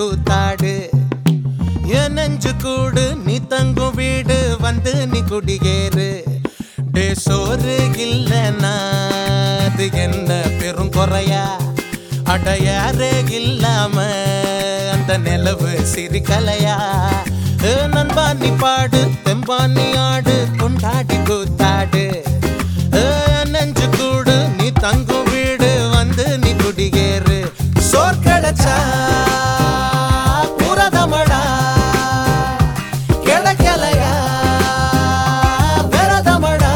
கூத்தாடு என் நெஞ்சு கூடு நீ தங்கும் வீடு வந்து நீ குடியேறு டே சோறு இல்லைன்னா அது என்ன பெரும் குறையா அடையாரே இல்லாம அந்த நிலவு சிரிக்கலையா ஏ நண்பா நீ பாடு தெம்பா நீ ஆடு கொண்டாடி கூத்தாடு ஏ நெஞ்சு கூடு நீ தங்கும் வீடு வந்து நீ குடியேறு சோர் கிடைச்சா புரதமடா கிடைக்கலையா விரதமடா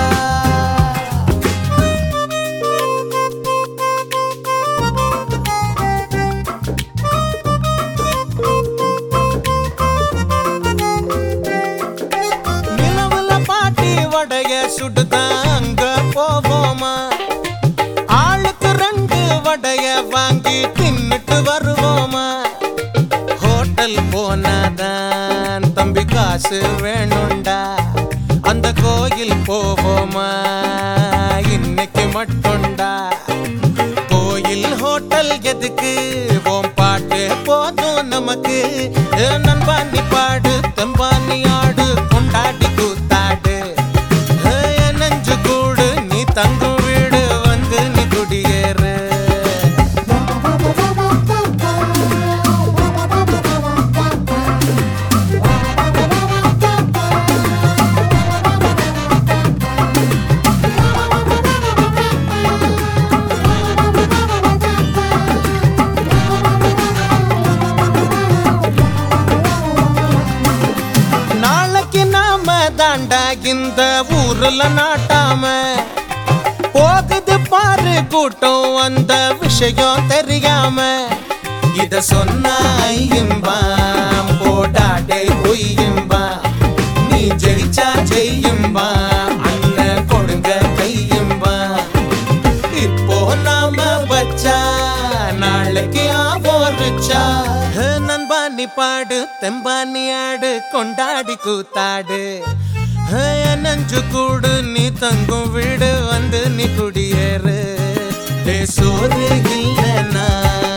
நிலவுல பாட்டி வடைய சுடுதாங்க போவோமா ஆளுக்கு ரெண்டு வடைய வாங்கி தின்னுட்டு வருவோமா ஹோட்டல் போனாதான் தம்பி காசு வேணும்டா அந்த கோயில் போவோமா இன்னைக்கு மட்டும்டா கோயில் ஹோட்டல் எதுக்கு ஓம் பாட்டு போதும் நமக்கு ஏ நண்பா நீ பாடு தெம்பா நீ ஆடு கொண்டாடி கூத்தாடு ஏ நெஞ்சு கூடு நீ தங்கும் வீடு வந்து நீ குடியேறு நாளைக்கு நாம தாண்டா இந்த ஊர்ல நாட்டாம போகுது பாரு கூட்டம் அந்த விஷயம் தெரியாம இத சொன்னா ஐயும்பாம் போடாடே பொய்யும்பா நீ ஜெயிச்சா ஜெய்யும்பா அண்ணன் கொடுங்க கையும்பா இப்போ நாம வச்சா நாளைக்கு ஆவோரிச்சா நண்பா நீ பாடு தெம்பா நீ ஆடு கொண்டாடி கூத்தாடு ஹே, என் நெஞ்சு கூடு நீ தங்கும் வீடு வந்து நீ குடியேறு டே சோறு இல்லைன்னா